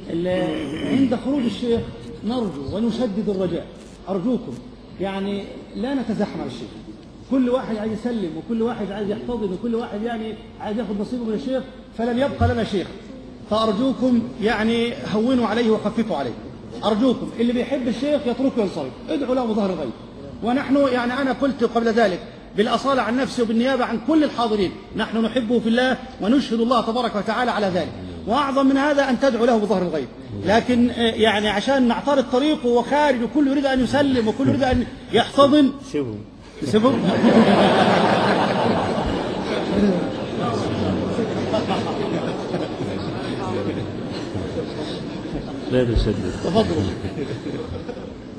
ال- عند خروج الشيخ نرجو ونشدد الرجاء أرجوكم يعني لا نتزحم على الشيخ كل واحد عايز يسلم وكل واحد عايز يحتضن وكل واحد يعني عايز ياخذ نصيبه من الشيخ فلن يبقى لنا شيخ فأرجوكم يعني هونوا عليه وخففوا عليه أرجوكم اللي بيحب الشيخ يتركه ينصرف ادعوا له بظهر الغيب ونحن يعني أنا قلت قبل ذلك بالأصالة عن نفسي وبالنيابة عن كل الحاضرين نحن نحبه في الله ونشهد الله تبارك وتعالى على ذلك وأعظم من هذا أن تدعو له بظهر الغيب لكن آه، يعني عشان نعترض طريقه وخارج وكل يريد أن يسلم وكل يريد أن يحتضن سيبهم سيبه لا تشدد تفضلوا